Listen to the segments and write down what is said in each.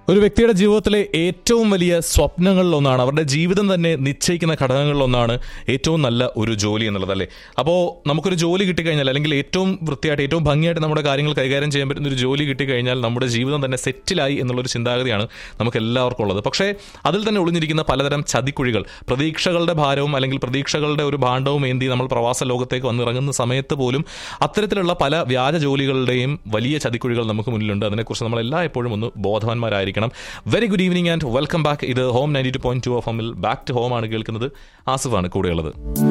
ഒരു വ്യക്തിയുടെ ജീവിതത്തിലെ ഏറ്റവും വലിയ സ്വപ്നങ്ങളിലൊന്നാണ് അവരുടെ ജീവിതം തന്നെ നിശ്ചയിക്കുന്ന ഘടകങ്ങളിലൊന്നാണ് ഏറ്റവും നല്ല ഒരു ജോലി എന്നുള്ളതല്ലേ അപ്പോൾ നമുക്കൊരു ജോലി കിട്ടിക്കഴിഞ്ഞാൽ അല്ലെങ്കിൽ ഏറ്റവും വൃത്തിയായിട്ട് ഏറ്റവും ഭംഗിയായിട്ട് നമ്മുടെ കാര്യങ്ങൾ കൈകാര്യം ചെയ്യാൻ പറ്റുന്ന ഒരു ജോലി കിട്ടിക്കഴിഞ്ഞാൽ നമ്മുടെ ജീവിതം തന്നെ സെറ്റിലായി എന്നുള്ളൊരു ചിന്താഗതിയാണ് നമുക്ക് എല്ലാവർക്കും ഉള്ളത് പക്ഷേ അതിൽ തന്നെ ഒളിഞ്ഞിരിക്കുന്ന പലതരം ചതിക്കുഴികൾ പ്രതീക്ഷകളുടെ ഭാരവും അല്ലെങ്കിൽ പ്രതീക്ഷകളുടെ ഒരു ഭാണ്ഡവും ഏന്തി നമ്മൾ പ്രവാസ ലോകത്തേക്ക് വന്നിറങ്ങുന്ന സമയത്ത് പോലും അത്തരത്തിലുള്ള പല വ്യാജ ജോലികളുടെയും വലിയ ചതിക്കുഴികൾ നമുക്ക് മുന്നിലുണ്ട് അതിനെക്കുറിച്ച് നമ്മൾ എല്ലാ എപ്പോഴും ഒന്ന് ബോധവാന്മാരായിരിക്കണം very good evening and welcome back ഇത് home ninety two point two F എമ്മിൽ ബാക്ക് ടു ഹോം ആണ് കേൾക്കുന്നത് ആസിഫാണ് കൂടെയുള്ളത്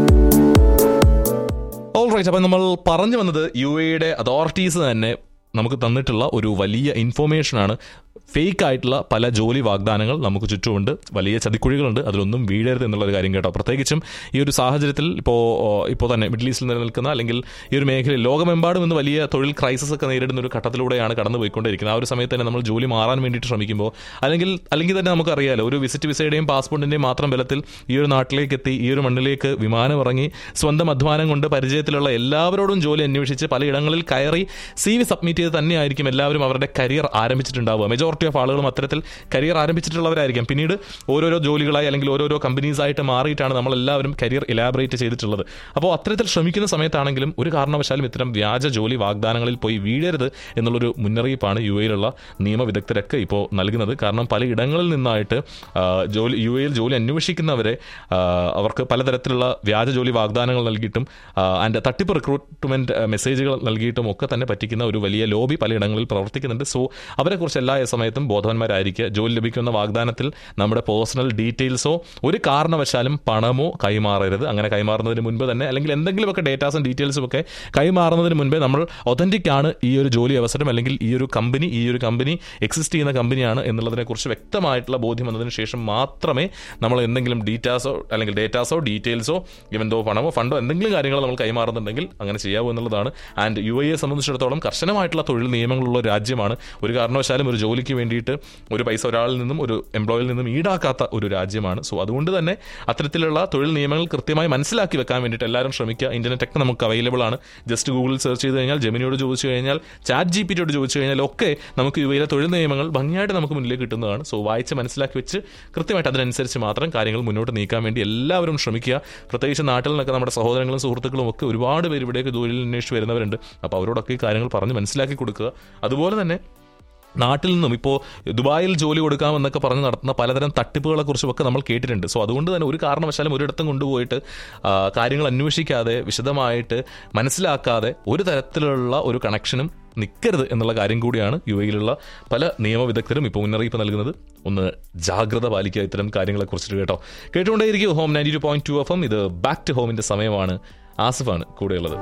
ഓൾ റൈറ്റ് അപ്പം നമ്മൾ പറഞ്ഞു വന്നത് യു എയുടെ അതോറിറ്റീസ് തന്നെ നമുക്ക് തന്നിട്ടുള്ള ഒരു വലിയ ഇൻഫോർമേഷനാണ് ഫേക്ക് ആയിട്ടുള്ള പല ജോലി വാഗ്ദാനങ്ങൾ നമുക്ക് ചുറ്റുമുണ്ട് വലിയ ചതിക്കുഴികളുണ്ട് അതിലൊന്നും വീഴരുത് എന്നുള്ളൊരു കാര്യം കേട്ടോ പ്രത്യേകിച്ചും ഈ ഒരു സാഹചര്യത്തിൽ ഇപ്പോൾ ഇപ്പോൾ തന്നെ മിഡിൽ ഈസ്റ്റിൽ നിലനിൽക്കുന്ന അല്ലെങ്കിൽ ഈ ഒരു മേഖലയിൽ ലോകമെമ്പാടും ഇന്ന് വലിയ തൊഴിൽ ക്രൈസിസ് ഒക്കെ നേരിടുന്ന ഒരു ഘട്ടത്തിലൂടെയാണ് കടന്നു പോയിക്കൊണ്ടിരിക്കുന്നത് ആ ഒരു സമയത്ത് തന്നെ നമ്മൾ ജോലി മാറാൻ വേണ്ടിയിട്ട് ശ്രമിക്കുമ്പോൾ അല്ലെങ്കിൽ അല്ലെങ്കിൽ തന്നെ നമുക്കറിയാലോ ഒരു വിസിറ്റ് വിസയുടെയും പാസ്പോർട്ടിന്റെയും മാത്രം ബലത്തിൽ ഈ ഒരു നാട്ടിലേക്ക് എത്തി ഈ ഒരു മണ്ണിലേക്ക് വിമാനം ഇറങ്ങി സ്വന്തം അധ്വാനം കൊണ്ട് പരിചയത്തിലുള്ള എല്ലാവരോടും ജോലി അന്വേഷിച്ച് പലയിടങ്ങളിൽ കയറി സി വി സബ്മിറ്റ് ചെയ്ത് തന്നെയായിരിക്കും എല്ലാവരും അവരുടെ കരിയർ ആരംഭിച്ചിട്ടുണ്ടാവുക മെജോറിറ്റി ഓഫ് ആളുകളും അത്തരത്തിൽ കരിയർ ആരംഭിച്ചിട്ടുള്ളവരായിരിക്കും പിന്നീട് ഓരോരോ ജോലികളായി അല്ലെങ്കിൽ ഓരോരോ കമ്പനീസ് ആയിട്ട് മാറിയിട്ടാണ് നമ്മൾ എല്ലാവരും കരിയർ ഇലാബറേറ്റ് ചെയ്തിട്ടുള്ളത് അപ്പോൾ അത്തരത്തിൽ ശ്രമിക്കുന്ന സമയത്താണെങ്കിലും ഒരു കാരണവശാലും ഇത്തരം വ്യാജ ജോലി വാഗ്ദാനങ്ങളിൽ പോയി വീഴരുത് എന്നുള്ളൊരു മുന്നറിയിപ്പാണ് യു എയിലുള്ള നിയമവിദഗ്ധരൊക്കെ ഇപ്പോൾ നൽകുന്നത് കാരണം പലയിടങ്ങളിൽ നിന്നായിട്ട് ആ, ജോലി യു എയിൽ ജോലി അന്വേഷിക്കുന്നവരെ ആ, അവർക്ക് പലതരത്തിലുള്ള വ്യാജ ജോലി വാഗ്ദാനങ്ങൾ നൽകിയിട്ടും ആൻഡ് തട്ടിപ്പ് റിക്രൂട്ട്മെന്റ് മെസ്സേജുകൾ നൽകിയിട്ടും ഒക്കെ തന്നെ പറ്റിക്കുന്ന ഒരു വലിയ ലോബി പലയിടങ്ങളിൽ പ്രവർത്തിക്കുന്നുണ്ട് സോ അവരെക്കുറിച്ച് എല്ലാ സമയത്തും ബോധവാന്മാരായിരിക്കുക ജോലി ലഭിക്കുന്ന വാഗ്ദാനത്തിൽ നമ്മുടെ പേഴ്സണൽ ഡീറ്റെയിൽസോ ഒരു കാരണവശാലും പണമോ കൈമാറരുത് അങ്ങനെ കൈമാറുന്നതിന് മുൻപ് തന്നെ അല്ലെങ്കിൽ എന്തെങ്കിലുമൊക്കെ ഡേറ്റാസും ഡീറ്റെയിൽസും ഒക്കെ കൈമാറുന്നതിന് മുൻപേ നമ്മൾ ഒതന്റിക് ആണ് ഈ ഒരു ജോലി അവസരം അല്ലെങ്കിൽ ഈ ഒരു കമ്പനി ഈ ഒരു കമ്പനി എക്സിസ്റ്റ് ചെയ്യുന്ന കമ്പനിയാണ് എന്നുള്ളതിനെക്കുറിച്ച് വ്യക്തമായിട്ടുള്ള ബോധ്യം വന്നതിന് ശേഷം മാത്രമേ നമ്മൾ എന്തെങ്കിലും ഡീറ്റാസോ അല്ലെങ്കിൽ ഡേറ്റാസോ ഡീറ്റെയിൽസോ ഇവന്തോ പണമോ ഫണ്ടോ എന്തെങ്കിലും കാര്യങ്ങൾ നമ്മൾ കൈമാറുന്നുണ്ടെങ്കിൽ അങ്ങനെ ചെയ്യാവൂ എന്നുള്ളതാണ് ആൻഡ് യു എയെ സംബന്ധിച്ചിടത്തോളം കർശനമായിട്ടുള്ള തൊഴിൽ നിയമങ്ങളുള്ള ഒരു രാജ്യമാണ് ഒരു കാരണവശാലും ഒരു ജോലിക്ക് വേണ്ടിയിട്ട് ഒരു പൈസ ഒരാളിൽ നിന്നും ഒരു എംപ്ലോയിൽ നിന്നും ഈടാക്കാത്ത ഒരു രാജ്യമാണ് സോ അതുകൊണ്ട് തന്നെ അത്തരത്തിലുള്ള തൊഴിൽ നിയമങ്ങൾ കൃത്യമായി മനസ്സിലാക്കി വെക്കാൻ വേണ്ടിയിട്ട് എല്ലാവരും ശ്രമിക്കുക ഇന്റർനെറ്റ് ഒക്കെ നമുക്ക് അവൈലബിൾ ആണ് ജസ്റ്റ് ഗൂഗിളിൽ സെർച്ച് ചെയ്ത് കഴിഞ്ഞാൽ ജെമിനിയോട് ചോദിച്ചു കഴിഞ്ഞാൽ ചാറ്റ് ജി പിയോട് ചോദിച്ചു കഴിഞ്ഞാൽ ഒക്കെ നമുക്ക് ഇവയിലെ തൊഴിൽ നിയമങ്ങൾ ഭംഗിയായിട്ട് നമുക്ക് മുന്നിലേക്ക് കിട്ടുന്നതാണ് സോ വായിച്ച് മനസ്സിലാക്കി വെച്ച് കൃത്യമായിട്ട് അതിനനുസരിച്ച് മാത്രം കാര്യങ്ങൾ മുന്നോട്ട് നീക്കാൻ വേണ്ടി എല്ലാവരും ശ്രമിക്കുക പ്രത്യേകിച്ച് നാട്ടിൽ നിന്നൊക്കെ നമ്മുടെ സഹോദരങ്ങളും സുഹൃത്തുക്കളും ഒക്കെ ഒരുപാട് പേര് ഇവിടേക്ക് ജോലിയിൽ അന്വേഷിച്ച് വരുന്നവരുണ്ട് അപ്പോൾ അവരോടൊക്കെ ഈ കാര്യങ്ങൾ പറഞ്ഞ് മനസ്സിലാക്കി കൊടുക്കുക അതുപോലെ തന്നെ നാട്ടിൽ നിന്നും ഇപ്പോൾ ദുബായിൽ ജോലി കൊടുക്കാമെന്നൊക്കെ പറഞ്ഞ് നടത്തുന്ന പലതരം തട്ടിപ്പുകളെ കുറിച്ചുമൊക്കെ നമ്മൾ കേട്ടിട്ടുണ്ട് സോ അതുകൊണ്ട് തന്നെ ഒരു കാരണവശാലും ഒരിടത്തും കൊണ്ടുപോയിട്ട് ആ, കാര്യങ്ങൾ അന്വേഷിക്കാതെ വിശദമായിട്ട് മനസ്സിലാക്കാതെ ഒരു തരത്തിലുള്ള ഒരു കണക്ഷനും നിൽക്കരുത് എന്നുള്ള കാര്യം കൂടിയാണ് യു എയിലുള്ള പല നിയമവിദഗ്ധരും ഇപ്പോൾ മുന്നറിയിപ്പ് നൽകുന്നത് ഒന്ന് ജാഗ്രത പാലിക്കുക ഇത്തരം കാര്യങ്ങളെ കുറിച്ചിട്ട് കേട്ടോ കേട്ടുകൊണ്ടേയിരിക്കും home ninety two point two F M ഇത് ബാക്ക് ടു ഹോമിന്റെ സമയമാണ് ആസിഫാണ് കൂടെയുള്ളത്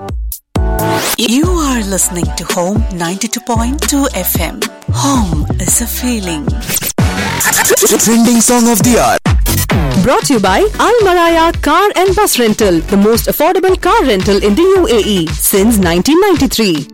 You are listening to Home 92.2 FM. Home is a feeling. Trending song of the hour. Brought to you by Al Maraya Car and Bus Rental, the most affordable car rental in the UAE since 1993.